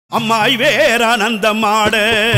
அம்மா ஐவேரானந்தமாட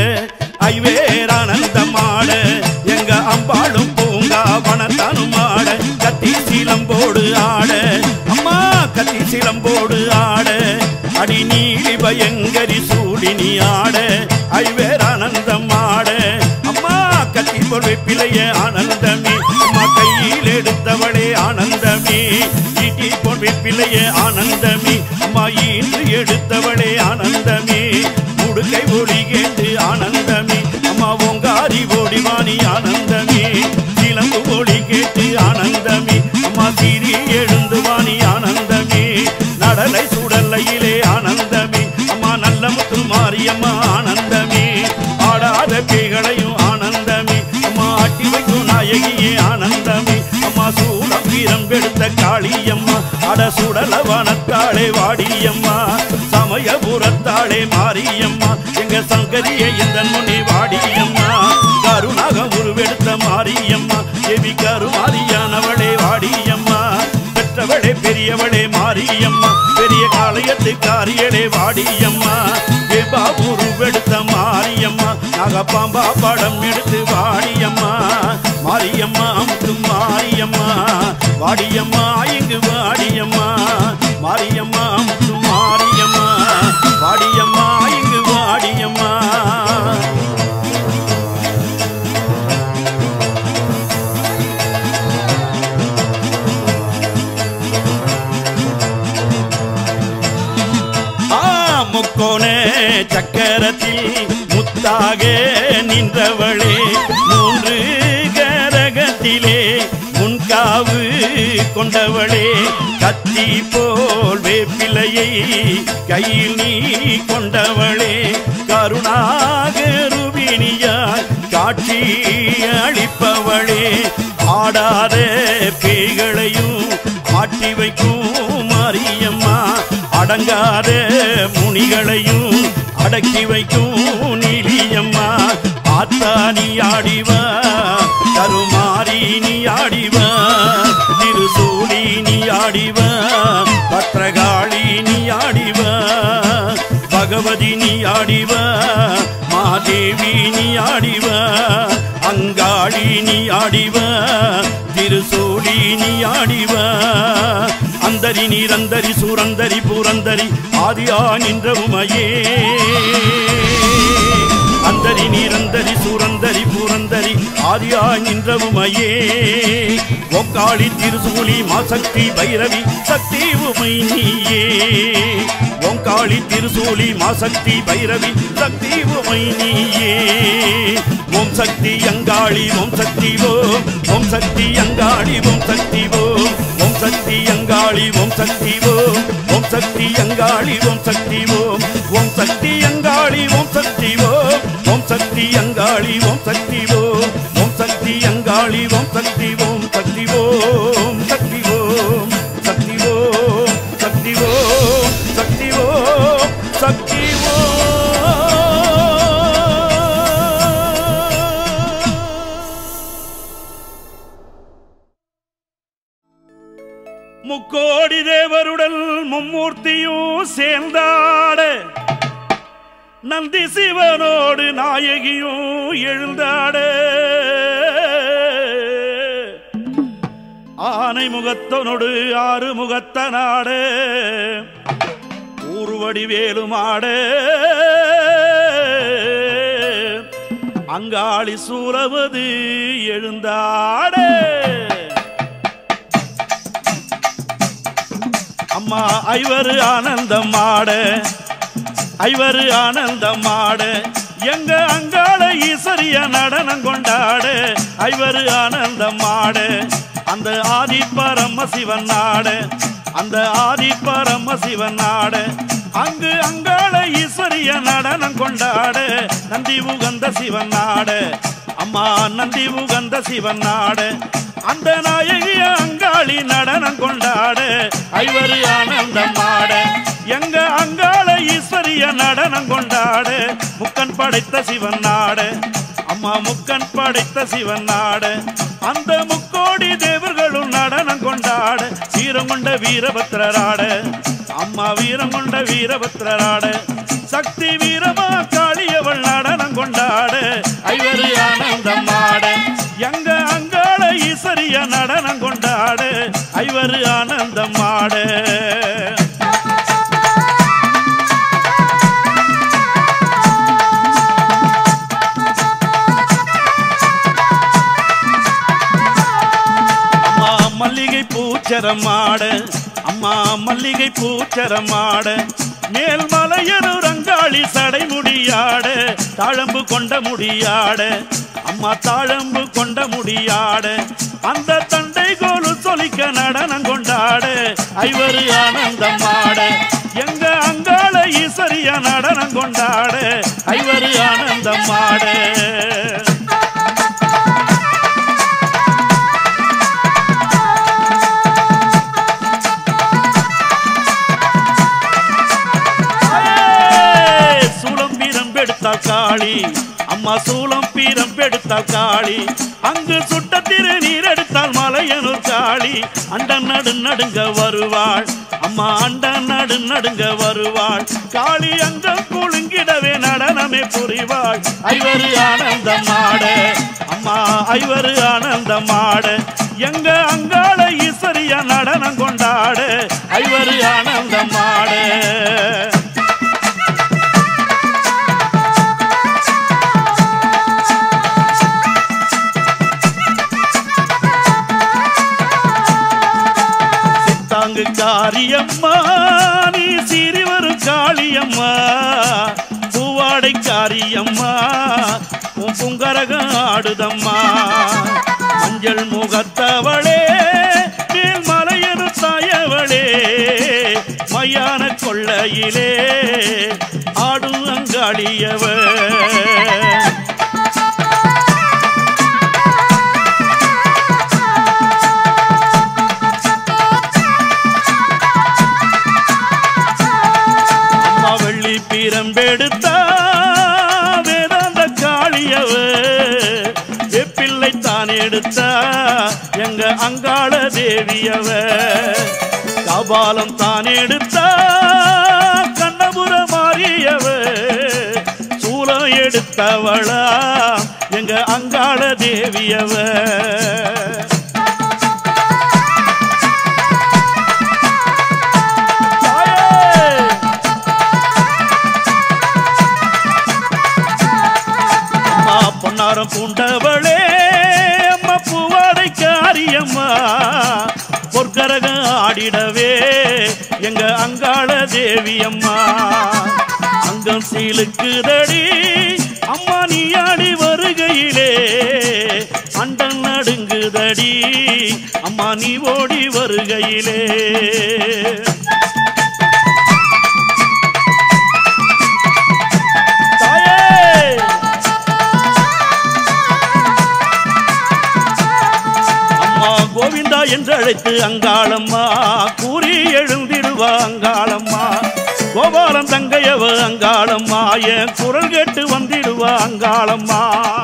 ஐவேரானந்தமாட எங்க அம்பாளும் பூங்கா வனத்தானும் ஆட கத்தி சீலம்போடு ஆட அம்மா கத்தி சீலம்போடு ஆட அடி நீலி பயங்கரி சூடினி ஆட ஐவேரானந்தம் ஆட அம்மா கத்தி பொருள் பிள்ளைய ஆனந்தமே அம்மா கையில் எடுத்தவளே ஆனந்தமே ஈட்டி பொருள் பிள்ளைய ஆனந்தமே அம்மா ஈன்று எடுத்தவளே ஆனந்தமே முடுக்கை ஒளி கேட்டு ஆனந்தமே அம்மா ஓங்காரி ஓடிவாணி ஆனந்தமே சிலம்பு ஒளி கேட்டு ஆனந்தமே அம்மா சீரி எழுந்து வாணி ஆனந்தமே நடலை சுடலையிலே ஆனந்தமே அம்மா நல்ல முத்து மாரியம்மா ஆனந்தமே ஆடாத பேய்களையும் ஆனந்தமே அம்மா ஆட்டி வைக்கும் நாயகியே ஆனந்தமே அம்மா சூடம் வீரம் எடுத்த காளியம்மா அட சுடல வனத்தாளே வாடியம்மா சமயபுரத்தாளே மாரியம்மா எங்க சங்கரிய இந்த முனி வாடியம்மா கருணாக உருவெடுத்த மாரியம்மா தேவி கருமாரியானவளே வாடியம்மா பெற்றவளே பெரியவளே மாரியம்மா பெரிய காளையத்து காரியளே வாடியம்மா தேவா உருவெடுத்த மாரியம்மா நாகப்பாம்பா படம் எடுத்து வாடியம்மா மாரியம்மா அமுத்து மாரியம்மா வாடியம்மா இங்கு வாடியம்மா மாரியம்மா அமுத்து மாரியம்மா வாடியம்மா இங்கு வாடியம்மா ஆ முக்கோண சக்கரத்தில் முத்தாக நின்றவளே மூன்று கரகத்திலே முன்காவு கொண்டவளே கத்தி போல் வேப்பிலையை கையில் நீ கொண்டவளே கருணாகருவினியாய் காட்சி அளிப்பவளே ஆடாத பேய்களையும் ஆட்டி வைக்கும் மாரியம்மா அடங்காத முனிகளையும் அடக்கி வைக்கும் நீலியம்மா ஆத்தா நீ ஆடிவா கருமாரி நீ ஆடிவா திருசூலி நீ ஆடிவா பத்ரகாளி நீ ஆடிவா பகவதி நீ ஆடிவா மாதேவி நீ ஆடிவா அங்காளி நீ ஆடிவா திருசூலி நீ ஆடிவா அந்தரி நீரந்தரி சூரந்தரி பூரந்தரி ஆதியா நின்ற உமையே அந்தரி நீரந்தரி சூரந்தரி பூரந்தரி ஆதியா நின்ற உமையே ஒக்காளி திருசூலி மாசக்தி பைரவி சக்தி உமை நீயே ஓங்காளி திருசூலி மாசக்தி பைரவி சக்தி உமை நீயே ஓம் சக்தி அங்காளி ஓம் சக்தி ஓம் ஓம் சக்தி அங்காளி ஓம் சக்தி ஓம் ஓம் சக்தி அங்காளி ஓம் சக்தி ஓம் ஓம் சக்தி அங்காளி ஓம் சக்தி ஓம் ஓம் சக்தி அங்காளி ஓம் சக்தி ஓம் ஓம் சக்தி அங்காளி ஓம் சக்தி ஓம் ஓம் சக்தி அங்காளி ஓம் சக்தி ஓம் சக்தி ஓம் சக்தி ஓம் சக்தி ஓம் சக்தி ஓம் சக்தி ஓம் சக்தி முக்கோடி தேவருடன் மும்மூர்த்தியும் சேர்ந்தாட நந்தி சிவனோடு நாயகியும் எழுந்தாட ஆனை முகத்தனோடு ஆறு முகத்தனாட ஊர்வடி வேலுமாட அங்காளி சூலவது எழுந்தாட அம்மா ஐவரு ஆனந்தம் ஆட ஐவரு ஆனந்தம் ஆட எங்க அங்காள ஈசரிய நடனம் கொண்டாட ஐவரு ஆனந்தம் ஆட அந்த ஆதி பரம சிவன் நாட அந்த ஆதி பரம சிவன் நாட அங்கு அங்காள ஈஸ்வரிய நடனம் கொண்டாட நந்தி உகந்த சிவன் நாட அம்மா நந்தி உகந்த சிவன் நாட அந்த நாயகிய அங்காளி நடனம் கொண்டாட ஐவரு ஆனந்தம் ஆட எங்க அங்காள ஈஸ்வரிய நடனம் கொண்டாட முக்கன் படைத்த சிவன் நாட அம்மா முக்கன் படைத்த சிவன் நாட அந்த முக்கோடி தேவர்களும் நடனம் கொண்டாட வீரம் கொண்ட வீரபத்திரராட அம்மா வீரம் கொண்ட வீரபத்திரராட சக்தி வீரமா காளியவள் நடனம் கொண்டாட ஐவரு ஆனந்தம் ஆட எங்க அங்காள ஈசரிய நடனம் கொண்டாட ஐவரு ஆனந்தம் ஆட அம்மா மல்லிகை பூச்சரமாட அம்மா மல்லிகை பூச்சரமாட மேல் மலையனூர் அங்காளி சடை முடியாட தாழம்பு கொண்ட முடியாட அம்மா தாழம்பு கொண்ட முடியாட அந்த தண்டை கோலு சொலிக்க நடனம் கொண்டாட ஐவரு ஆனந்தமாட எங்க அங்காள ஈசரிய நடனம் கொண்டாட ஐவரு ஆனந்தமாட ஏய், சூளம் பீரம் பெடுத்தாள் காளி அம்மா சூளம் பீரம் பெடுத்தாள் காளி அங்கு சுட்ட திரு நீர் எடுத்தாள் மலையனூர் காளி அண்டன் நடு நடுங்க வருவாள் அம்மா அண்டன் நடு நடுங்க வருவாள் காளி அங்கம் குலுங்கிடவே நடனமே புரிவாள் ஐவரு ஆனந்தமாட அம்மா ஐவரு ஆனந்தமாட எங்க அங்காள ஈஸ்வரிய நடனம் கொண்டாட ஐவரு ஆனந்தமாட தாங்கு காரியம்மா நீ சீறி வரும் காளியம்மா பூவாடை காரியம்மா உன் புங்கரகம் ஆடுதம்மா மஞ்சள் முகத்தவளே மேல் மலையனு தாயவளே மையான கொள்ளையிலே ஆடும் அங்காளியவ அம்மா வெள்ளி பீரம்பெடுத்தா வேதாந்த காளியவ வெப்பிள்ளை தான் எடுத்தா எங்க அங்காள தேவியவ கபாலம் தான் எடுத்தா கண்ணபுர மாறியவ சூலம் எடுத்தவளா எங்க அங்காள தேவியவ தாயே! அம்மா பொன்னாரம் பூண்டவளே அம்மா பூவாடை காரியம்மா பொற்கரகம் ஆடிடவே எங்க அங்காள தேவி அம்மா அங்கம் சீலுக்குதடி அம்மா நீ ஆடி வருகையிலே அண்டன் நடுங்குதடி அம்மா நீ ஓடி வருகையிலே தாயே அம்மா கோவிந்தா என்று அழைத்து அங்காளம்மா கூறி எழுந்திடுவா அங்காளம்மா கோபாலம் தங்கையவ அங்காளம்மா என் குரல் கேட்டு வந்திடுவா அங்காளம்மா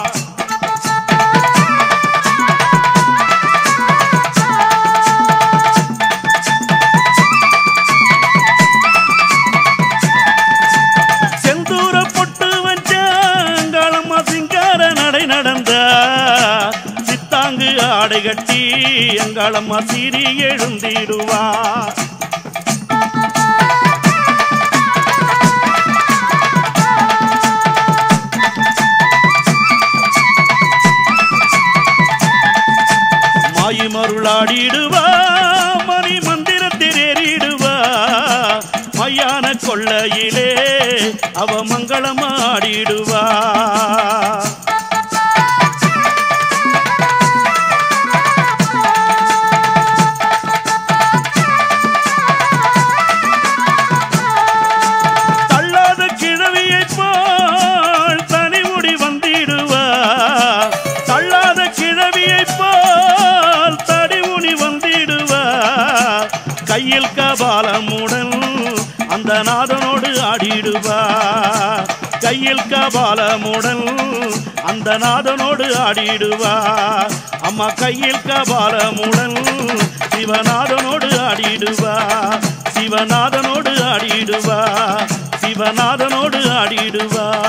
செந்தூர பொட்டு வச்சாங்காலம்மா சிங்கார நடை நடந்த சித்தாங்கு ஆடை கட்டி எங்காலம்மா சீறி எழுந்திடுவா மாயி மருளாடிடுவா மணி மந்திரத்தில் ஏறிடுவா மையான கொள்ளையிலே அவ மங்களமாடிடுவா தள்ளாத கிழவியைப் போல் தனிமுடி வந்திடுவா தள்ளாத கிழவியைப் போல் தடிமுடி வந்திடுவா கையில் கபாலமுடன் அந்த நாதனோடு ஆடிடுவா கையில் கபாலமுடன் அந்த நாதனோடு ஆடிடுவா அம்மா கையில் கபாலமுடன் சிவநாதனோடு ஆடிடுவா சிவநாதனோடு ஆடிடுவா சிவநாதனோடு ஆடிடுவா